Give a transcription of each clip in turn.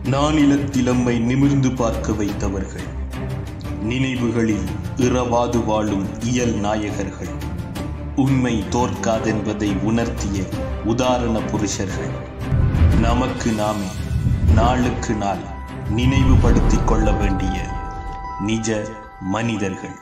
நானிலத்திலம்மை நிமிர்ந்து பார்க்க வைத்தவர்கள் நினைவுகளில் இரவாது வாழும் இயல் நாயகர்கள் உண்மை தோற்காதென்பதை உணர்த்திய உதாரண புருஷர்கள் நமக்கு நாமே நாளுக்கு நாள் நினைவுபடுத்திக் கொள்ள வேண்டிய நிஜ மனிதர்கள்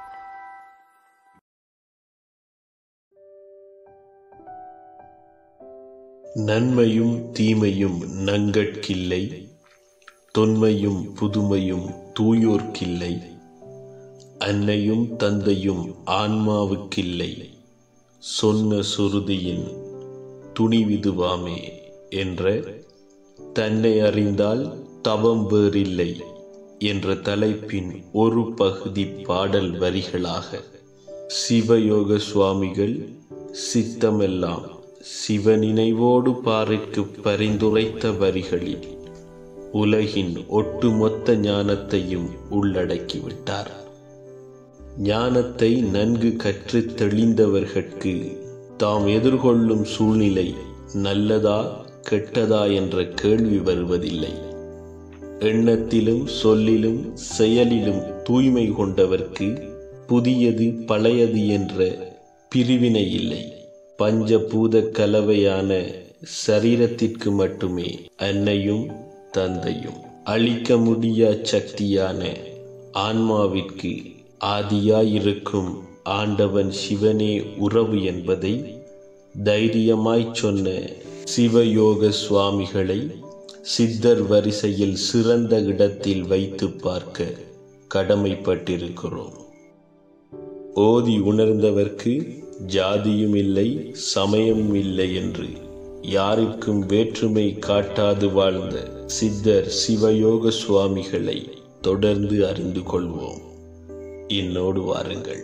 நன்மையும் தீமையும் நங்கட்கில்லை தொன்மையும் புதுமையும் தூயோர்க்கில்லை அன்னையும் தந்தையும் ஆன்மாவுக்கில்லை சொன்ன சுருதியின் துணிவிதுவாமே என்ற தன்னை அறிந்தால் தவம் வேறில்லை என்ற தலைப்பின் ஒரு பகுதி பாடல் வரிகளாக சிவயோக சுவாமிகள் சித்தமெல்லாம் சிவநினைவோடு பாருக்கு பரிந்துரைத்த வரிகளில் உலகின் ஒட்டுமொத்த ஞானத்தையும் உள்ளடக்கிவிட்டார் ஞானத்தை நன்கு கற்றுத் தெளிந்தவர்கட்கு தாம் எதிர்கொள்ளும் சூழ்நிலை நல்லதா கெட்டதா என்ற கேள்வி வருவதில்லை எண்ணத்திலும் சொல்லிலும் செயலிலும் தூய்மை கொண்டவர்க்கு புதியது பழையது என்ற பிரிவினை இல்லை பஞ்சபூத கலவையான சரீரத்திற்கு மட்டுமே அன்னையும் தந்தையும் அழிக்க முடியா சக்தியான ஆன்மாவிற்கு ஆதியாயிருக்கும் ஆண்டவன் சிவனே உறவு என்பதை தைரியமாய்ச் சொன்ன சிவயோக சுவாமிகளை சித்தர் வரிசையில் சிறந்த இடத்தில் வைத்து பார்க்க கடமைப்பட்டிருக்கிறோம் ஓதி உணர்ந்தவர்க்கு ஜாதியும் இல்லை சமயம் இல்லை என்று யாருக்கும் வேற்றுமை காட்டாது வாழ்ந்த சித்தர் சிவயோக சுவாமிகளை தொடர்ந்து அறிந்து கொள்வோம் என்னோடு வாருங்கள்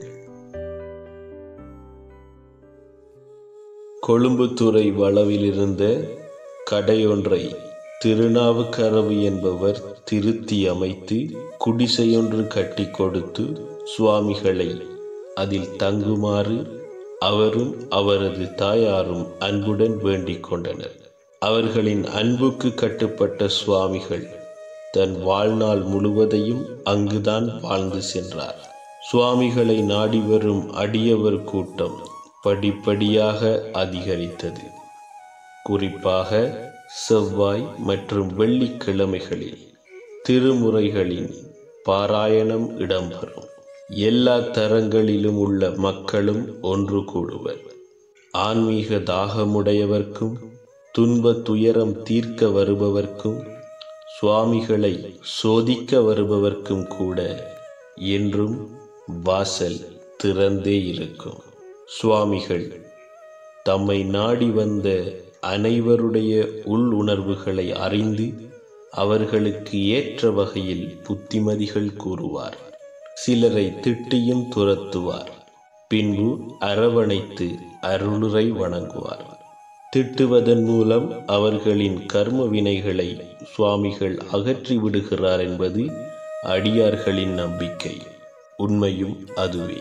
கொழும்புத்துறை வளவிலிருந்த கடையொன்றை திருநாவுக்கரவு என்பவர் திருத்தி அமைத்து குடிசையொன்று கட்டி கொடுத்து சுவாமிகளை அதில் தங்குமாறு அவரும் அவரது தாயாரும் அன்புடன் வேண்டிக் கொண்டனர் அவர்களின் அன்புக்கு கட்டுப்பட்ட சுவாமிகள் தன் வாழ்நாள் முழுவதையும் அங்குதான் வாழ்ந்து சென்றார் சுவாமிகளை நாடி வரும் அடியவர் கூட்டம் படிப்படியாக அதிகரித்தது குறிப்பாக செவ்வாய் மற்றும் வெள்ளிக்கிழமைகளில் திருமுறைகளின் பாராயணம் இடம்பெறும் எல்லா தரங்களிலும் உள்ள மக்களும் ஒன்று கூடுவர் ஆன்மீக தாகமுடையவர்க்கும் துன்ப துயரம் தீர்க்க வருபவர்க்கும் சுவாமிகளை சோதிக்க வருபவர்க்கும் கூட என்றும் வாசல் திறந்தே இருக்கும் சுவாமிகள் தம்மை நாடி வந்த அனைவருடைய உள் உணர்வுகளை அறிந்து அவர்களுக்கு ஏற்ற வகையில் புத்திமதிகள் கூறுவார் சிலரை திட்டியும் துரத்துவார் பின்பு அரவணைத்து அருளுரை வணங்குவார் திட்டுவதன் மூலம் அவர்களின் கர்ம வினைகளை சுவாமிகள் அகற்றி விடுகிறார் என்பது அடியார்களின் நம்பிக்கை உண்மையும் அதுவே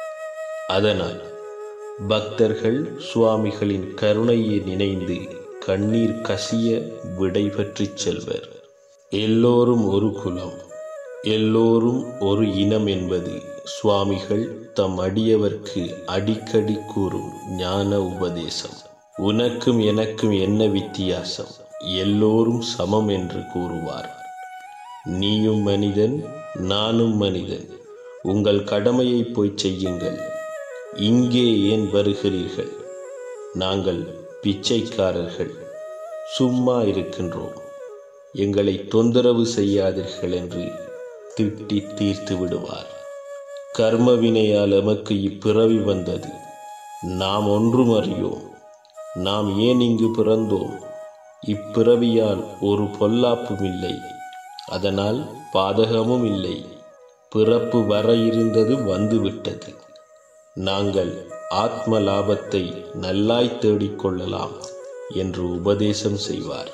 அதனால் பக்தர்கள் சுவாமிகளின் கருணையை நினைந்து கண்ணீர் கசிய விடை பெற்றுச் செல்வர் எல்லோரும் ஒரு குலம் எல்லோரும் ஒரு இனம் என்பது சுவாமிகள் தம் அடியவர்க்கு அடிக்கடி கூறும் ஞான உபதேசம் உனக்கும் எனக்கும் என்ன வித்தியாசம் எல்லோரும் சமம் என்று கூறுவார் நீயும் மனிதன் நானும் மனிதன் உங்கள் கடமையை போய் செய்யுங்கள் இங்கே ஏன் வருகிறீர்கள் நாங்கள் பிச்சைக்காரர்கள் சும்மா இருக்கின்றோம் எங்களை தொந்தரவு செய்யாதீர்கள் என்று திட்டி தீர்த்து விடுவார் கர்மவினையால் எமக்கு இப்பிறவி வந்தது நாம் ஒன்றும் அறியோம் நாம் ஏன் இங்கு பிறந்தோம் இப்பிறவியால் ஒரு பொல்லாப்பும் இல்லை அதனால் பாதகமும் இல்லை பிறப்பு வர இருந்தது வந்துவிட்டது நாங்கள் ஆத்ம லாபத்தை நல்லாய் தேடிக்கொள்ளலாம் என்று உபதேசம் செய்வார்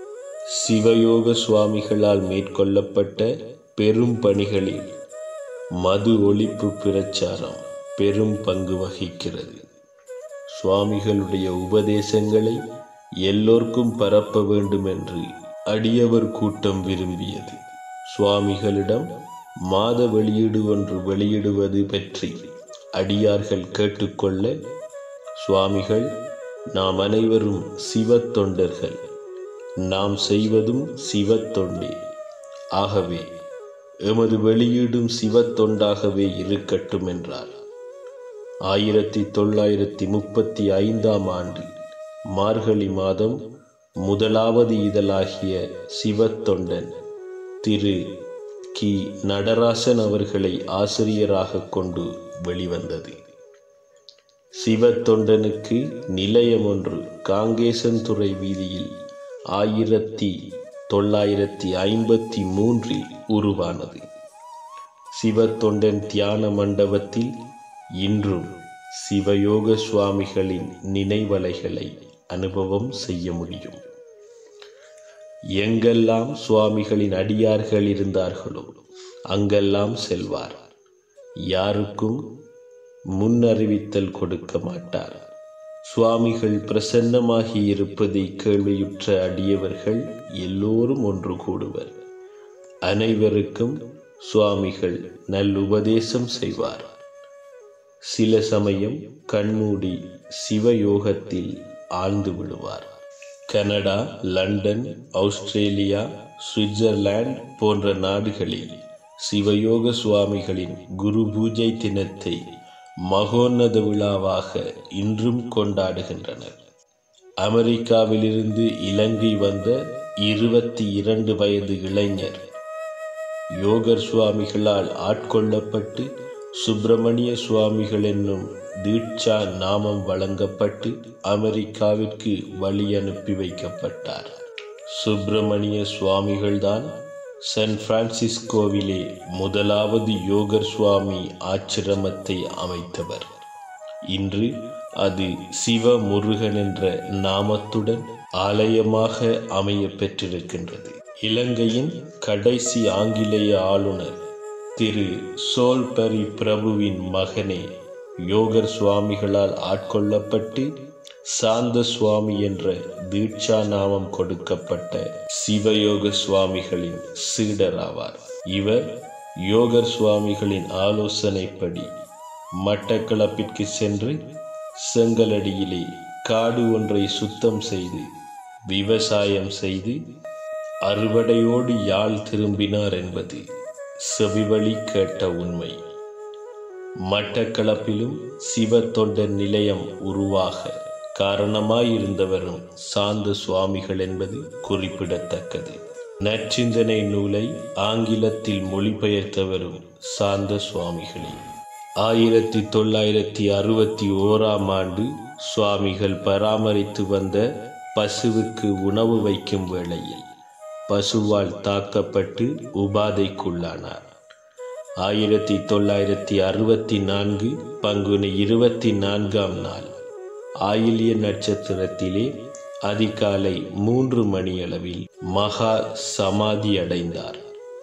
சிவயோக சுவாமிகளால் மேற்கொள்ளப்பட்ட பெரும் பணிகளில் மது ஒழிப்பு பிரச்சாரம் பெரும் பங்கு வகிக்கிறது சுவாமிகளுடைய உபதேசங்களை எல்லோருக்கும் பரப்ப வேண்டும் என்று அடியவர் கூட்டம் விரும்பியது சுவாமிகளிடம் மாத வெளியீடு ஒன்று வெளியிடுவது பற்றி அடியார்கள் கேட்டுக்கொள்ள சுவாமிகள் நாம் அனைவரும் சிவத் தொண்டர்கள் நாம் செய்வதும் சிவத் தொண்டே ஆகவே எமது வெளியீடும் சிவத் தொண்டாகவே இருக்கட்டும் என்றார் ஆயிரத்தி தொள்ளாயிரத்தி முப்பத்தி ஐந்தாம் ஆண்டு மார்கழி மாதம் முதலாவது இதழாகிய சிவத்தொண்டன் திரு கி நடராசன் அவர்களை ஆசிரியராக கொண்டு வெளிவந்தது சிவத்தொண்டனுக்கு நிலையம் ஒன்று காங்கேசன்துறை வீதியில் ஆயிரத்தி தொள்ளாயிரத்தி ஐம்பத்தி மூன்றில் உருவானது சிவத்தொண்டன் தியான மண்டபத்தில் இன்றும் சிவயோக சுவாமிகளின் நினைவலைகளை அனுபவம் செய்ய முடியும் எங்கெல்லாம் சுவாமிகளின் அடியார்கள் இருந்தார்களோ அங்கெல்லாம் செல்வார் யாருக்கும் முன்னறிவித்தல் கொடுக்க மாட்டார் சுவாமிகள் பிரசன்னமாகி இருப்பதை கேள்வியுற்ற அடியவர்கள் எல்லோரும் ஒன்று கூடுவர் அனைவருக்கும் சுவாமிகள் நல்லுபதேசம் செய்வார் சில சமயம் கண்மூடி சிவயோகத்தில் ஆழ்ந்து விடுவார் கனடா லண்டன் ஆஸ்திரேலியா சுவிட்சர்லாந்து போன்ற நாடுகளில் சிவயோக சுவாமிகளின் குரு பூஜை தினத்தை மகோன்னத விழாவாக இன்றும் கொண்டாடுகின்றனர் அமெரிக்காவிலிருந்து இலங்கை வந்த இருபத்தி இரண்டு வயது இளைஞர் யோகர் சுவாமிகளால் ஆட்கொள்ளப்பட்டு சுப்பிரமணிய சுவாமிகள் என்னும் தீட்சா நாமம் வழங்கப்பட்டு அமெரிக்காவிற்கு வழி அனுப்பி வைக்கப்பட்டார் சுப்பிரமணிய சுவாமிகள்தான் சான் பிரான்சிஸ்கோவிலே முதலாவது யோகர் சுவாமி ஆச்சிரமத்தை அமைத்தவர் இன்று அது சிவமுருகன் என்ற நாமத்துடன் ஆலயமாக அமைய பெற்றிருக்கின்றது இலங்கையின் கடைசி ஆங்கிலேய ஆளுநர் திரு சோல்பரி பிரபுவின் மகனே யோகர் சுவாமிகளால் ஆட்கொள்ளப்பட்டு சாந்த சுவாமி என்ற தீட்சா நாமம் கொடுக்கப்பட்ட சிவயோக சுவாமிகளின் சீடர் ஆவார் இவர் யோகர் சுவாமிகளின் ஆலோசனைப்படி மட்டக்களப்பிற்கு சென்று செங்கலடியிலே காடு ஒன்றை சுத்தம் செய்து விவசாயம் செய்து அறுவடையோடு யாழ் திரும்பினார் என்பது செவிவழி கேட்ட உண்மை மட்டக்களப்பிலும் சிவ தொண்டர் நிலையம் உருவாக காரணமாயிருந்தவரும் சாந்த சுவாமிகள் என்பது குறிப்பிடத்தக்கது நற்சிந்தனை நூலை ஆங்கிலத்தில் மொழிபெயர்த்தவரும் சாந்த சுவாமிகளே ஆயிரத்தி தொள்ளாயிரத்தி அறுபத்தி ஓராம் ஆண்டு சுவாமிகள் பராமரித்து வந்த பசுவுக்கு உணவு வைக்கும் வேளையில் பசுவால் தாக்கப்பட்டு உபாதைக்குள்ளானார் ஆயிரத்தி தொள்ளாயிரத்தி அறுபத்தி நான்கு பங்குனி இருபத்தி நான்காம் நாள் ஆயில்ய நட்சத்திரத்திலே அதிகாலை மூன்று மணியளவில் மகா சமாதி அடைந்தார்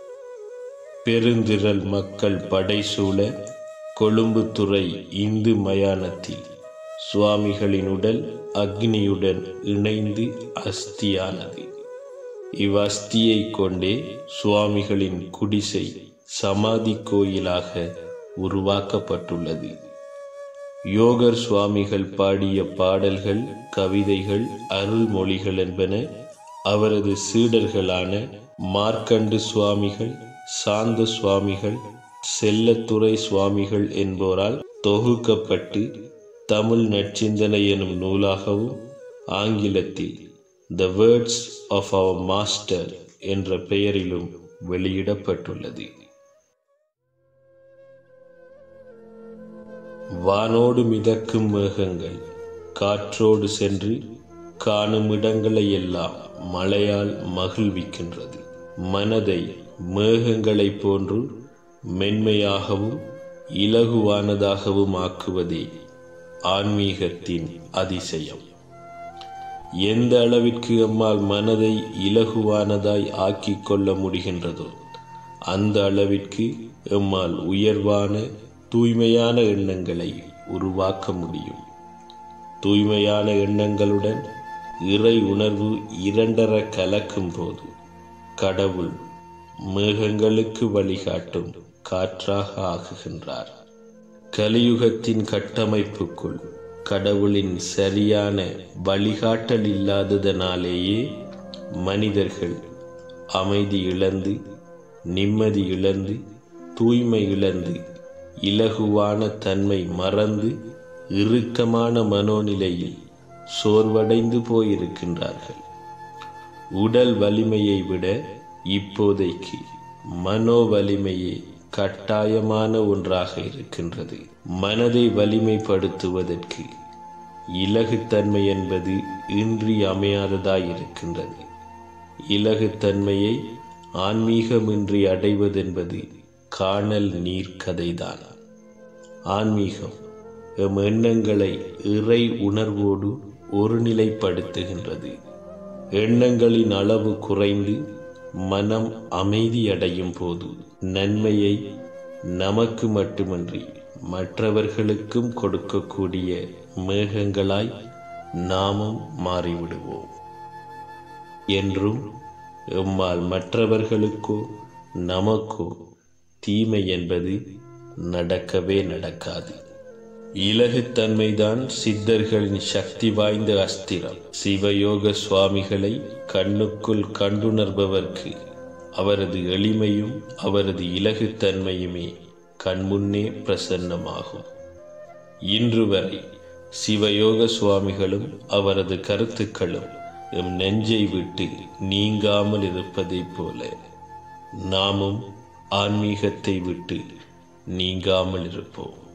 பெருந்திரள் மக்கள் படைசூழ கொழும்புத்துறை இந்து மயானத்தில் சுவாமிகளின் உடல் அக்னியுடன் இணைந்து அஸ்தியானது இவ்வஸ்தியை கொண்டே சுவாமிகளின் குடிசை சமாதி கோயிலாக உருவாக்கப்பட்டுள்ளது யோகர் சுவாமிகள் பாடிய பாடல்கள் கவிதைகள் அருள்மொழிகள் என்பன அவரது சீடர்களான மார்க்கண்டு சுவாமிகள் சாந்த சுவாமிகள் செல்லத்துறை சுவாமிகள் என்போரால் தொகுக்கப்பட்டு தமிழ் நற்சிந்தனை எனும் நூலாகவும் ஆங்கிலத்தில் the words of our master என்ற பெயரிலும் வெளியிடப்பட்டுள்ளது வானோடு மிதக்கும் மேகங்கள் காற்றோடு சென்று காணும் இடங்களை எல்லாம் மழையால் மகிழ்விக்கின்றது மனதை மேகங்களைப் போன்று மென்மையாகவும் இலகுவானதாகவும் ஆக்குவதே ஆன்மீகத்தின் அதிசயம் எந்த அளவிற்கு எம்மால் மனதை இலகுவானதாய் ஆக்கிக் கொள்ள முடிகின்றதோ அந்த அளவிற்கு எம்மால் உயர்வான தூய்மையான எண்ணங்களை உருவாக்க முடியும் தூய்மையான எண்ணங்களுடன் இறை உணர்வு இரண்டர கலக்கும் போது கடவுள் மேகங்களுக்கு வழிகாட்டும் காற்றாக ஆகுகின்றார் கலியுகத்தின் கட்டமைப்புக்குள் கடவுளின் சரியான வழிகாட்டல் இல்லாததனாலேயே மனிதர்கள் அமைதி இழந்து நிம்மதி இழந்து தூய்மை இழந்து இலகுவான தன்மை மறந்து இறுக்கமான மனோநிலையில் சோர்வடைந்து போயிருக்கின்றார்கள் உடல் வலிமையை விட இப்போதைக்கு மனோ வலிமையே கட்டாயமான ஒன்றாக இருக்கின்றது மனதை வலிமைப்படுத்துவதற்கு இலகுத்தன்மை என்பது இன்றியமையாததாய் இருக்கின்றது இலகுத்தன்மையை ஆன்மீகமின்றி அடைவதென்பது காணல் நீர் கதைதான் ஆன்மீகம் எம் எண்ணங்களை இறை உணர்வோடு ஒருநிலைப்படுத்துகின்றது எண்ணங்களின் அளவு குறைந்து மனம் அமைதியடையும் போது நன்மையை நமக்கு மட்டுமன்றி மற்றவர்களுக்கும் கொடுக்கக்கூடிய மேகங்களாய் நாமும் மாறிவிடுவோம் என்றும் எம்மால் மற்றவர்களுக்கோ நமக்கோ தீமை என்பது நடக்கவே நடக்காது இலகுத்தன்மைதான் சித்தர்களின் சக்தி வாய்ந்த அஸ்திரம் சிவயோக சுவாமிகளை கண்ணுக்குள் கண்டுணர்பவர்க்கு அவரது எளிமையும் அவரது இலகுத்தன்மையுமே கண்முன்னே பிரசன்னமாகும் இன்று வரை சிவயோக சுவாமிகளும் அவரது கருத்துக்களும் எம் நெஞ்சை விட்டு நீங்காமல் இருப்பதைப் போல நாமும் ஆன்மீகத்தை விட்டு நீங்காமல் இருப்போம்